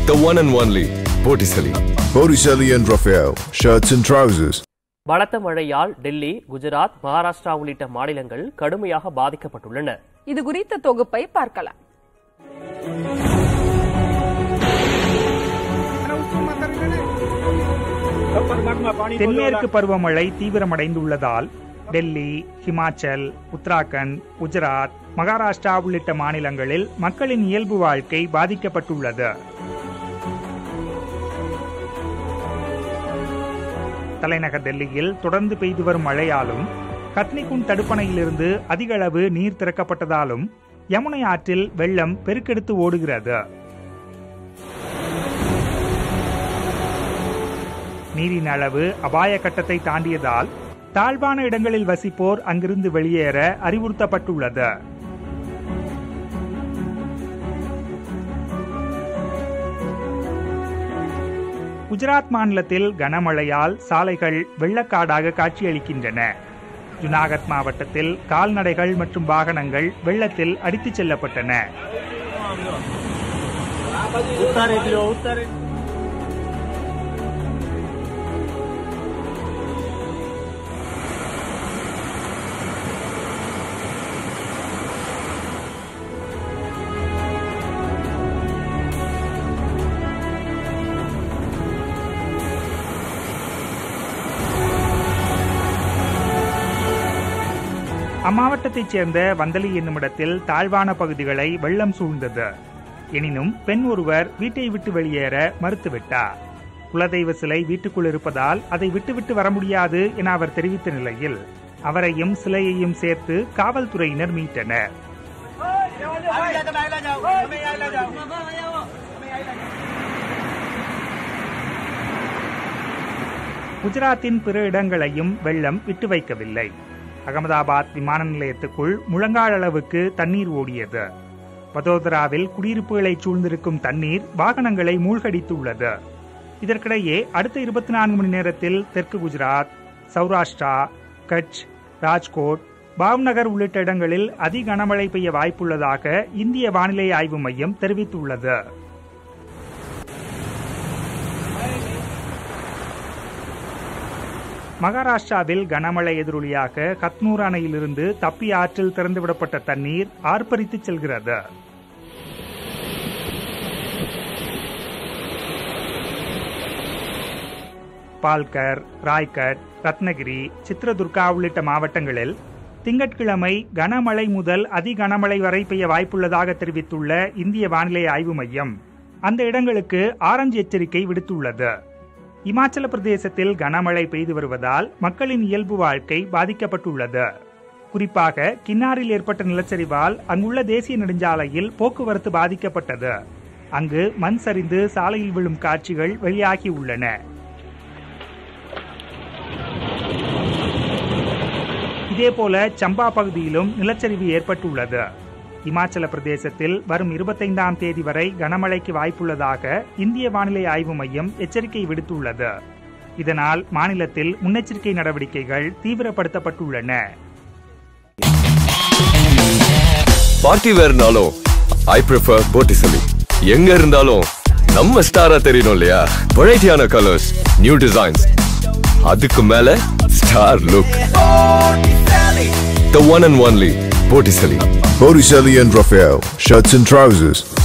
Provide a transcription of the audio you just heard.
The one and only Botticelli. Botticelli and Raphael, shirts and trousers. பலத்த மழையால் டெல்லி குஜராத் மகாராஷ்டிரா உள்ளிட்ட மாநிலங்கள் கடுமையாக பாதிக்கப்பட்டுள்ளன இது குறித்த தொகுப்பை பார்க்கலாம் தென்மேற்கு பருவமழை தீவிரமடைந்துள்ளதால் டெல்லி ஹிமாச்சல் உத்தராகண்ட் குஜராத் மகாராஷ்டிரா உள்ளிட்ட மாநிலங்களில் மக்களின் இயல்பு வாழ்க்கை பாதிக்கப்பட்டுள்ளது தலைநகர் டெல்லியில் தொடர்ந்து பெய்து வரும் மழையாலும் கத்னிகுண்ட் தடுப்பணையிலிருந்து அதிக அளவு நீர் திறக்கப்பட்டதாலும் யமுனை ஆற்றில் வெள்ளம் பெருக்கெடுத்து ஓடுகிறது நீரின் அளவு அபாய கட்டத்தை தாண்டியதால் தாழ்வான இடங்களில் வசிப்போர் அங்கிருந்து வெளியேற அறிவுறுத்தப்பட்டுள்ளது குஜராத் மாநிலத்தில் கனமழையால் சாலைகள் வெள்ளக்காடாக காட்சியளிக்கின்றன ஜுனாகத் மாவட்டத்தில் கால்நடைகள் மற்றும் வாகனங்கள் வெள்ளத்தில் அடித்துச் செல்லப்பட்டன அம்மாவட்டத்தைச் சேர்ந்த வந்தலி என்னுமிடத்தில் தாழ்வான பகுதிகளை வெள்ளம் சூழ்ந்தது எனினும் பெண் ஒருவர் வீட்டை விட்டு வெளியேற மறுத்துவிட்டார் குலதெய்வ சிலை வீட்டுக்குள் இருப்பதால் அதை விட்டுவிட்டு வர முடியாது என அவர் தெரிவித்த நிலையில் அவரையும் சிலையையும் சேர்த்து காவல்துறையினர் மீட்டனர் குஜராத்தின் பிற இடங்களையும் வெள்ளம் விட்டு வைக்கவில்லை அகமதாபாத் விமான நிலையத்துக்குள் முழங்கால் அளவுக்கு தண்ணீர் ஓடியது வதோதராவில் குடியிருப்புகளை சூழ்ந்திருக்கும் தண்ணீர் வாகனங்களை மூழ்கடித்துள்ளது இதற்கிடையே அடுத்த இருபத்தி நான்கு மணி நேரத்தில் தெற்கு குஜராத் சௌராஷ்டிரா கட்ச் ராஜ்கோட் பாவ்நகர் உள்ளிட்ட இடங்களில் அதி கனமழை பெய்ய வாய்ப்புள்ளதாக இந்திய வானிலை ஆய்வு மையம் தெரிவித்துள்ளது மகாராஷ்டிராவில் கனமழை எதிரொலியாக கத்னூர் அணையிலிருந்து தப்பி ஆற்றில் திறந்துவிடப்பட்ட தண்ணீர் ஆர்ப்பரித்து செல்கிறது பால்கர் ராய்கட் ரத்னகிரி சித்ரதுர்கா உள்ளிட்ட மாவட்டங்களில் திங்கட்கிழமை கனமழை முதல் அதி கனமழை வரை பெய்ய வாய்ப்புள்ளதாக தெரிவித்துள்ள இந்திய வானிலை ஆய்வு மையம் அந்த இடங்களுக்கு ஆரஞ்சு எச்சரிக்கை விடுத்துள்ளது இமாச்சல பிரதேசத்தில் கனமழை பெய்து வருவதால் மக்களின் இயல்பு வாழ்க்கை பாதிக்கப்பட்டுள்ளது குறிப்பாக கின்னாரில் ஏற்பட்ட நிலச்சரிவால் அங்குள்ள தேசிய நெடுஞ்சாலையில் போக்குவரத்து பாதிக்கப்பட்டது அங்கு மண் சரிந்து சாலையில் விழும் காட்சிகள் வெளியாகி உள்ளன இதேபோல சம்பா பகுதியிலும் நிலச்சரிவு ஏற்பட்டுள்ளது இமாச்சல பிரதேசத்தில் வரும் இருபத்தைந்தாம் தேதி வரை கனமழைக்கு வாய்ப்புள்ளதாக இந்திய வானிலை ஆய்வு மையம் எச்சரிக்கை விடுத்துள்ளது இதனால் மாநிலத்தில் முன்னெச்சரிக்கை நடவடிக்கைகள் தீவிரப்படுத்தப்பட்டுள்ளன பார்ட்டி வேர்னாலும் ஐ ப்ரிஃபர் Botticelli. எங்க இருந்தாலும் நம்ம ஸ்டாரா தெரியணும் இல்லையா வெரைட்டியான கலர்ஸ் நியூ டிசைன்ஸ் அதுக்கு மேல star look The one and only Botticelli. Botticelli and Raphael, shirts and trousers.